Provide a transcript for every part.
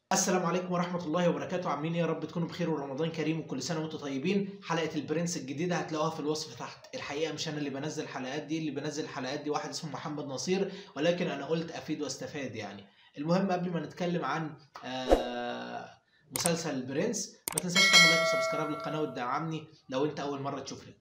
السلام عليكم ورحمة الله وبركاته عاملين إيه؟ يا رب تكونوا بخير ورمضان كريم وكل سنة وانتم طيبين حلقة البرنس الجديدة هتلاقوها في الوصف تحت الحقيقة مش أنا اللي بنزل الحلقات دي اللي بنزل الحلقات دي واحد اسمه محمد نصير ولكن أنا قلت أفيد واستفاد يعني المهم قبل ما نتكلم عن آه، مسلسل البرنس ما تنساش تعمل لايك وسبسكرايب للقناة وتدعمني لو أنت أول مرة تشوفني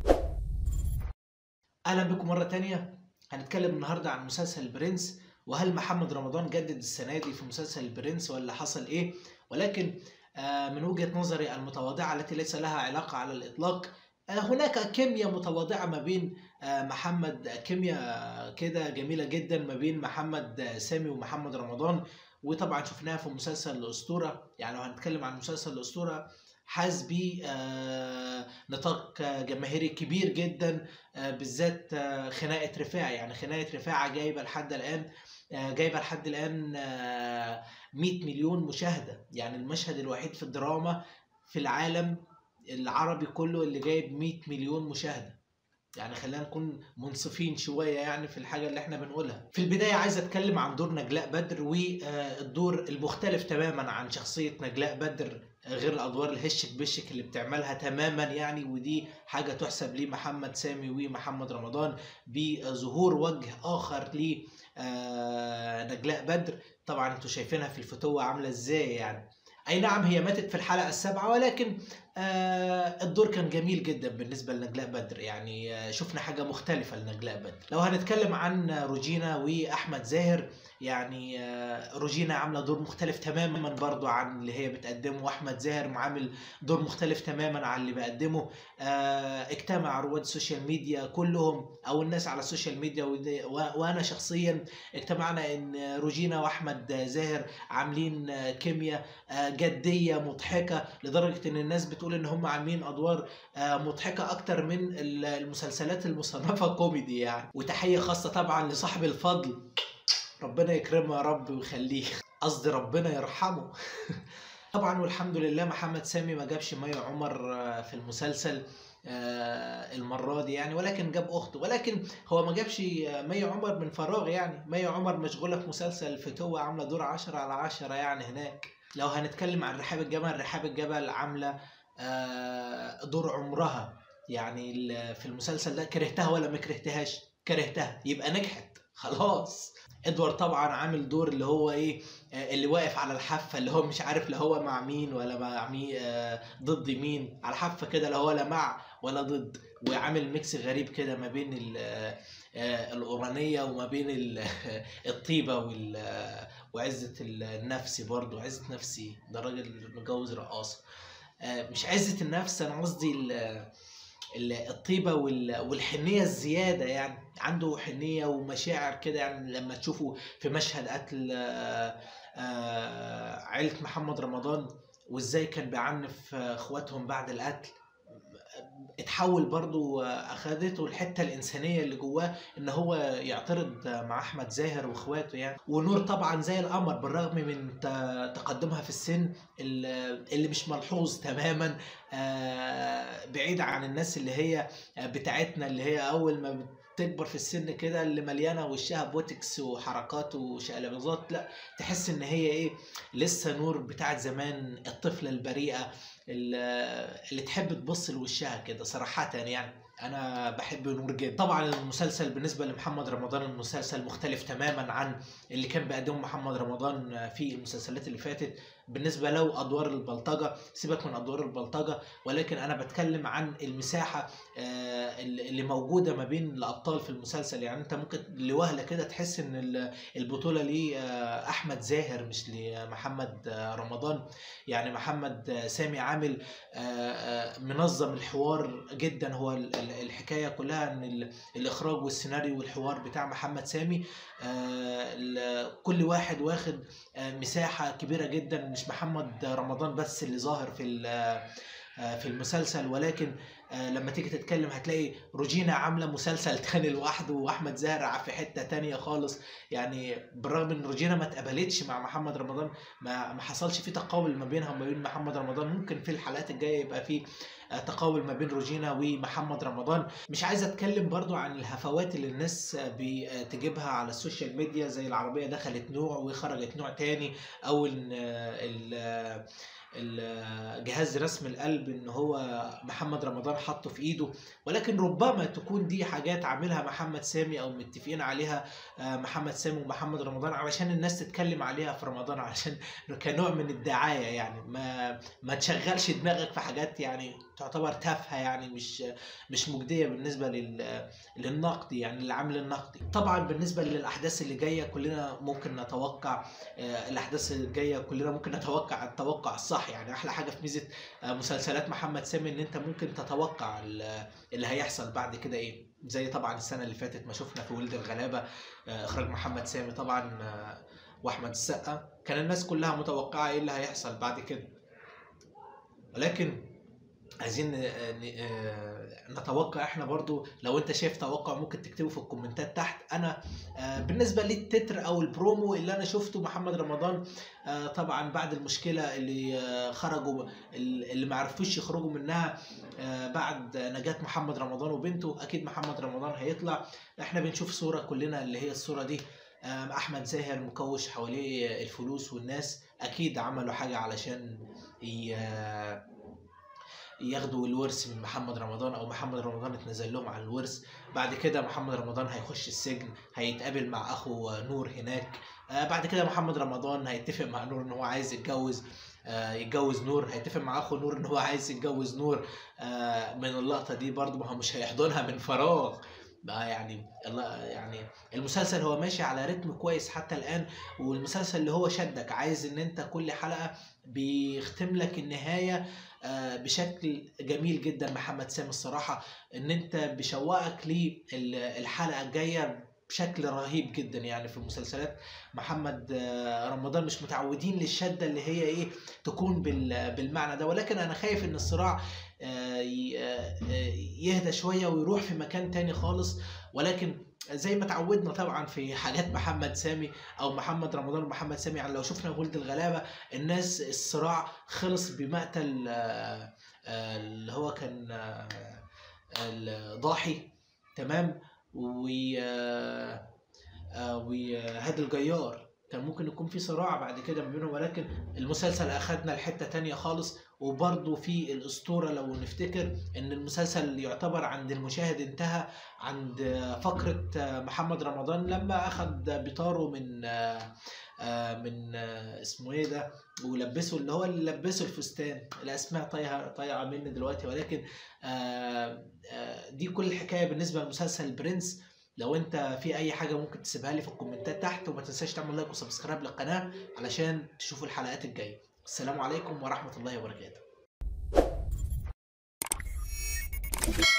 أهلا بكم مرة تانية هنتكلم النهاردة عن مسلسل البرنس وهل محمد رمضان جدد السنة دي في مسلسل البرنس ولا حصل إيه ولكن آه، من وجهة نظري المتواضعة التي ليس لها علاقة على الإطلاق آه، هناك كيمياء متواضعة ما بين آه، محمد كيمياء كده جميلة جدا ما بين محمد سامي ومحمد رمضان وطبعا شفناها في مسلسل الأسطورة يعني لو هنتكلم عن مسلسل الأسطورة حاز بيه آه، نطاق آه، جماهيري كبير جدا آه، بالذات آه، خناقة رفاعي يعني خناقة رفاعة جايبة لحد الآن آه، جايبة لحد الآن آه، 100 مليون مشاهدة يعني المشهد الوحيد في الدراما في العالم العربي كله اللي جايب 100 مليون مشاهدة يعني خلينا نكون منصفين شوية يعني في الحاجة اللي احنا بنقولها في البداية عايز اتكلم عن دور نجلاء بدر والدور المختلف تماما عن شخصية نجلاء بدر غير الادوار الهشك بشك اللي بتعملها تماما يعني ودي حاجة تحسب لمحمد سامي ومحمد رمضان بظهور وجه اخر ل آه، نجلاء بدر طبعا انتوا شايفينها في الفتوة عاملة ازاي يعني اي نعم هي ماتت في الحلقة السابعة ولكن آه الدور كان جميل جدا بالنسبة لنجلاء بدر يعني آه شفنا حاجة مختلفة لنجلاء بدر لو هنتكلم عن روجينا وأحمد زاهر يعني آه روجينا عاملة دور مختلف تماما برضو عن اللي هي بتقدمه وأحمد زاهر عامل دور مختلف تماما عن اللي بقدمه آه اجتمع رواد السوشيال ميديا كلهم أو الناس على السوشيال ميديا ودي- و- وأنا شخصيا اجتمعنا إن روجينا وأحمد زاهر عاملين آه، كيمياء آه، جدية مضحكة لدرجة إن الناس بتقول إن هم عاملين أدوار آه، مضحكة أكتر من ال- المسلسلات المصنفة كوميدي يعني وتحية خاصة طبعا لصاحب الفضل ربنا يكرمه يا رب ويخليه قصدي ربنا يرحمه طبعا والحمد لله محمد سامي ما جابش مي عمر آه، في المسلسل آه، المرة دي يعني ولكن جاب أخته ولكن هو ما جابش آه، مي عمر من فراغ يعني مي عمر مشغولة في مسلسل الفتوة عاملة دور عشرة على عشرة يعني هناك لو هنتكلم عن رحاب الجبل رحاب الجبل عاملة آه، دور عمرها يعني ال- في المسلسل ده كرهتها ولا ما كرهتهاش كرهتها يبقى نجحت خلاص ادوارد طبعا عامل دور اللي هو ايه آه، اللي واقف على الحافه اللي هو مش عارف لا هو مع مين ولا مع مين آه، ضد مين على الحافه كده لا هو لا مع ولا ضد وعامل ميكس غريب كده ما بين ال- آه، آه، الأورانية وما بين ال- الطيبة وال آه، وعزة النفس برضو عزة نفسي ده راجل متجوز رقاصة آه، مش عزة النفس أنا قصدي ال- ال- الطيبة وال- والحنية الزيادة يعني عنده حنية ومشاعر كده يعني لما تشوفه في مشهد قتل آه، آه، عيلة محمد رمضان وازاي كان بيعنف آه، اخواتهم بعد القتل اتحول برضو آه، اخدته الحته الانسانيه اللي جواه ان هو يعترض آه، مع احمد زاهر واخواته يعني ونور طبعا زي القمر بالرغم من ت- تقدمها في السن ال- اللي مش ملحوظ تماما آه، بعيد عن الناس اللي هي آه، بتاعتنا اللي هي اول ما بتكبر في السن كده اللي مليانه وشها بوتكس وحركات وشقلباظات لا تحس ان هي ايه لسه نور بتاعت زمان الطفله البريئه اللي اللي تحب تبص لوشها كده صراحة يعني أنا بحب نور جدا طبعا المسلسل بالنسبة لمحمد رمضان المسلسل مختلف تماما عن اللي كان بيقدمه محمد رمضان في المسلسلات اللي فاتت بالنسبة له أدوار البلطجة سيبك من أدوار البلطجة ولكن أنا بتكلم عن المساحة آه، اللي موجودة ما بين الأبطال في المسلسل يعني أنت ممكن لوهلة كده تحس إن ال- البطولة ليه آه، أحمد زاهر مش لمحمد آه، رمضان يعني محمد آه، سامي عامل آه، آه، منظم الحوار جدا هو ال- ال- الحكايه كلها ان ال- الاخراج والسيناريو والحوار بتاع محمد سامي آه، ال- كل واحد واخد آه، مساحه كبيره جدا مش محمد رمضان بس اللي ظاهر في ال- آه، في المسلسل ولكن آه، لما تيجي تتكلم هتلاقي روجينا عامله مسلسل تاني لوحده واحمد زاهر في حته تانية خالص يعني بالرغم ان روجينا ما اتقبلتش مع محمد رمضان ما ما حصلش في تقابل ما بينها وما بين محمد رمضان ممكن في الحلقات الجايه يبقى في آه، تقابل ما بين روجينا ومحمد رمضان مش عايز اتكلم برضو عن الهفوات اللي الناس بتجيبها على السوشيال ميديا زي العربيه دخلت نوع وخرجت نوع تاني او ان ال- ال- جهاز رسم القلب ان هو محمد رمضان حطه في ايده ولكن ربما تكون دي حاجات عاملها محمد سامي او متفقين عليها آه، محمد سامي ومحمد رمضان علشان الناس تتكلم عليها في رمضان علشان كنوع من الدعايه يعني ما ما تشغلش دماغك في حاجات يعني تعتبر تافهه يعني مش مش مجديه بالنسبه لل للنقد يعني العامل النقدي طبعا بالنسبه للاحداث اللي جايه كلنا ممكن نتوقع آه، الاحداث اللي جايه كلنا ممكن نتوقع التوقع الصح يعني احلى حاجه في ميزه آه، مسلسلات محمد سامي ان انت ممكن تتوقع ال- اللي هيحصل بعد كده ايه زي طبعا السنه اللي فاتت ما شفنا في ولد الغلابه آه، اخراج محمد سامي طبعا آه، واحمد السقا كان الناس كلها متوقعه ايه اللي هيحصل بعد كده ولكن عايزين ن- ن- آه، نتوقع احنا برضو لو انت شايف توقع ممكن تكتبه في الكومنتات تحت انا آه، بالنسبه للتتر او البرومو اللي انا شفته محمد رمضان آه، طبعا بعد المشكله اللي آه، خرجوا اللي ما عرفوش يخرجوا منها آه، بعد نجاة محمد رمضان وبنته اكيد محمد رمضان هيطلع احنا بنشوف صوره كلنا اللي هي الصوره دي آه، احمد زاهر مكوش حواليه الفلوس والناس اكيد عملوا حاجه علشان ي- آه، ياخدوا الورث من محمد رمضان او محمد رمضان اتنزل لهم على الورث بعد كده محمد رمضان هيخش السجن هيتقابل مع اخو نور هناك آه بعد كده محمد رمضان هيتفق مع نور ان هو عايز يتجوز آه يتجوز نور هيتفق مع اخو نور ان هو عايز يتجوز نور آه من اللقطه دي برضو ما هو مش هيحضنها من فراغ بقى يعني الله يعني المسلسل هو ماشي على رتم كويس حتى الان والمسلسل اللي هو شدك عايز ان انت كل حلقه بيختم لك النهايه آه، بشكل جميل جدا محمد سامي الصراحه ان انت بيشوقك للحلقه الجايه بشكل رهيب جدا يعني في المسلسلات محمد آه، رمضان مش متعودين للشده اللي هي ايه تكون بال- بالمعنى ده ولكن انا خايف ان الصراع آه، ي- آه، آه، يهدى شويه ويروح في مكان تاني خالص ولكن زي ما تعودنا طبعا في حاجات محمد سامي او محمد رمضان ومحمد سامي يعني لو شفنا ولد الغلابه الناس الصراع خلص بمقتل آه، آه، اللي هو كان آه، الضاحي تمام و آه، آه، وهادي الجيار كان ممكن يكون في صراع بعد كده ما بينهم ولكن المسلسل اخدنا لحته تانية خالص وبرضه في الاسطوره لو نفتكر ان المسلسل يعتبر عند المشاهد انتهى عند فقره محمد رمضان لما اخذ بطاره من آه، آه، من آه، اسمه ايه ده ولبسه اللي هو اللي لبسه الفستان الاسماء طايعه طايعه مني دلوقتي ولكن آه، آه، دي كل الحكايه بالنسبه لمسلسل برنس لو انت في اي حاجه ممكن تسيبها لي في الكومنتات تحت وما تنساش تعمل لايك وسبسكرايب للقناه علشان تشوفوا الحلقات الجايه السلام عليكم ورحمه الله وبركاته